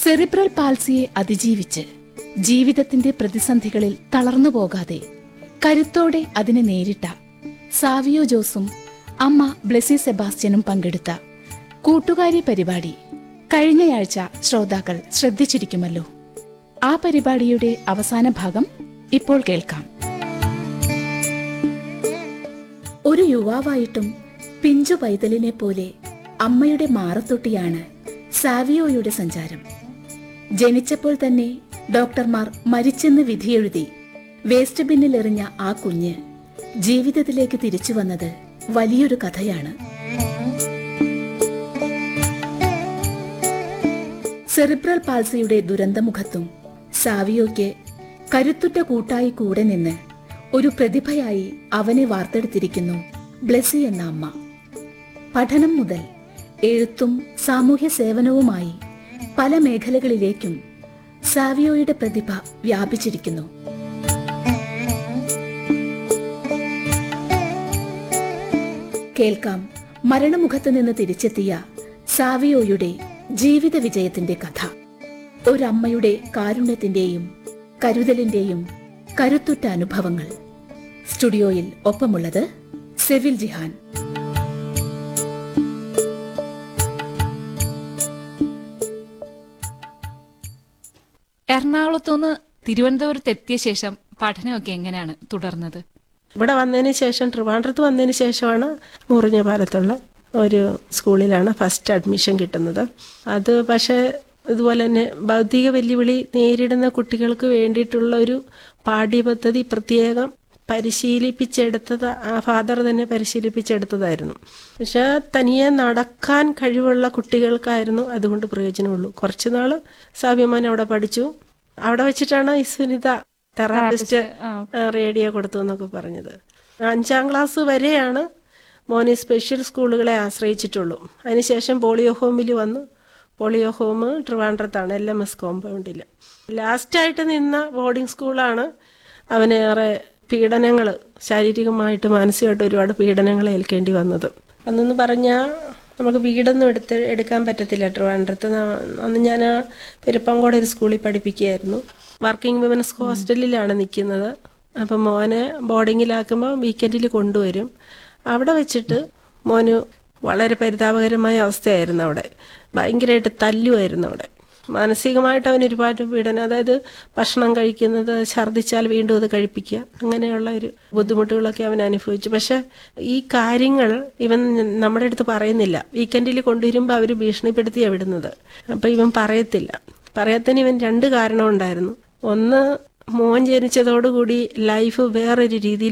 cerebral പാൽസിയെ അതിജീവിച്ച് ജീവിതത്തിന്റെ പ്രതിസന്ധികളിൽ തളർന്നു പോകാതെ കരുത്തോടെ അതിനെ നേരിട്ട സാവിയോ ജോസും അമ്മ ബ്ലെസി സെബാസ്റ്റ്യനും പങ്കെടുത്ത കൂട്ടുകാരി പരിപാടി കഴിഞ്ഞയാഴ്ച ശ്രോതാക്കൾ ശ്രദ്ധിച്ചിരിക്കുമല്ലോ ആ പരിപാടിയുടെ അവസാന ഭാഗം ഇപ്പോൾ കേൾക്കാം ഒരു യുവാവായിട്ടും പിഞ്ചു പൈതലിനെ പോലെ അമ്മയുടെ മാറത്തൊട്ടിയാണ് സാവിയോയുടെ സഞ്ചാരം ജനിച്ചപ്പോൾ തന്നെ ഡോക്ടർമാർ മരിച്ചെന്ന് വിധിയെഴുതി വേസ്റ്റ് ബിന്നിൽ എറിഞ്ഞ ആ കുഞ്ഞ് ജീവിതത്തിലേക്ക് തിരിച്ചു വന്നത് വലിയൊരു കഥയാണ് സെറിബ്രൽ പാൾസിയുടെ ദുരന്തമുഖത്തും സാവിയോയ്ക്ക് കരുത്തുറ്റ കൂട്ടായി കൂടെ നിന്ന് ഒരു പ്രതിഭയായി അവനെ വാർത്തെടുത്തിരിക്കുന്നു ബ്ലെസി എന്ന അമ്മ പഠനം മുതൽ എഴുത്തും സാമൂഹ്യ സേവനവുമായി പല മേഖലകളിലേക്കും സാവിയോയുടെ പ്രതിഭ വ്യാപിച്ചിരിക്കുന്നു കേൾക്കാം മരണമുഖത്ത് നിന്ന് തിരിച്ചെത്തിയ സാവിയോയുടെ ജീവിത വിജയത്തിന്റെ കഥ ഒരമ്മയുടെ കാരുണ്യത്തിന്റെയും കരുതലിന്റെയും കരുത്തുറ്റ അനുഭവങ്ങൾ സ്റ്റുഡിയോയിൽ ഒപ്പമുള്ളത് സെവിൽ ജിഹാൻ എറണാകുളത്തുനിന്ന് തിരുവനന്തപുരത്ത് എത്തിയ ശേഷം പഠനമൊക്കെ എങ്ങനെയാണ് തുടർന്നത് ഇവിടെ വന്നതിന് ശേഷം ട്രിവാൻഡ്രത്ത് വന്നതിന് ശേഷമാണ് മുറിഞ്ഞ പാലത്തുള്ള ഒരു സ്കൂളിലാണ് ഫസ്റ്റ് അഡ്മിഷൻ കിട്ടുന്നത് അത് പക്ഷേ ഇതുപോലെ തന്നെ ഭൗതിക വെല്ലുവിളി നേരിടുന്ന കുട്ടികൾക്ക് വേണ്ടിയിട്ടുള്ള ഒരു പാഠ്യപദ്ധതി പ്രത്യേകം പരിശീലിപ്പിച്ചെടുത്തത് ആ ഫാദർ തന്നെ പരിശീലിപ്പിച്ചെടുത്തതായിരുന്നു പക്ഷെ തനിയെ നടക്കാൻ കഴിവുള്ള കുട്ടികൾക്കായിരുന്നു അതുകൊണ്ട് പ്രയോജനമുള്ളൂ കുറച്ചു നാള് സാവ്യമാൻ അവിടെ പഠിച്ചു അവിടെ വെച്ചിട്ടാണ് ഈ സുനിത തെറാപ്പിസ്റ്റ് റേഡിയോ കൊടുത്തു എന്നൊക്കെ പറഞ്ഞത് അഞ്ചാം ക്ലാസ് വരെയാണ് മോനെ സ്പെഷ്യൽ സ്കൂളുകളെ ആശ്രയിച്ചിട്ടുള്ളൂ അതിനുശേഷം പോളിയോ ഹോമിൽ വന്നു പോളിയോ ഹോം ട്രിവാൻഡ്രത്താണ് എൽ എം എസ് കോമ്പൗണ്ടിൽ ലാസ്റ്റായിട്ട് നിന്ന ബോർഡിംഗ് സ്കൂളാണ് അവനേറെ പീഡനങ്ങൾ ശാരീരികമായിട്ട് മാനസികമായിട്ട് ഒരുപാട് പീഡനങ്ങൾ ഏൽക്കേണ്ടി വന്നത് അന്നെന്ന് പറഞ്ഞാൽ നമുക്ക് വീടൊന്നും എടുത്ത് എടുക്കാൻ പറ്റത്തില്ല ട്രിവാൻഡ്രത്ത് ന- അന്ന് ഞാൻ ആ പെരുപ്പങ്കോട് ഒരു സ്കൂളിൽ പഠിപ്പിക്കുകയായിരുന്നു വർക്കിംഗ് വിമൻസ് ഹോസ്റ്റലിലാണ് നിൽക്കുന്നത് അപ്പം മോനെ ബോർഡിങ്ങിലാക്കുമ്പോൾ വീക്കെൻഡിൽ കൊണ്ടുവരും അവിടെ വെച്ചിട്ട് മോന് വളരെ പരിതാപകരമായ അവസ്ഥയായിരുന്നു അവിടെ ഭയങ്കരമായിട്ട് തല്ലുമായിരുന്നു അവിടെ മാനസികമായിട്ട് അവൻ ഒരുപാട് പീഡനം അതായത് ഭക്ഷണം കഴിക്കുന്നത് ഛർദ്ദിച്ചാൽ വീണ്ടും അത് കഴിപ്പിക്കുക അങ്ങനെയുള്ള ഒരു ബുദ്ധിമുട്ടുകളൊക്കെ അവൻ അനുഭവിച്ചു പക്ഷെ ഈ കാര്യങ്ങൾ ഇവൻ നമ്മുടെ അടുത്ത് പറയുന്നില്ല വീക്കെൻഡിൽ കൊണ്ടുവരുമ്പോൾ അവർ ഭീഷണിപ്പെടുത്തിയാണ് വിടുന്നത് അപ്പം ഇവൻ പറയത്തില്ല പറയത്തിന് ഇവൻ രണ്ട് കാരണം ഉണ്ടായിരുന്നു ഒന്ന് മോൻ ജനിച്ചതോടുകൂടി ലൈഫ് വേറൊരു രീതിയിൽ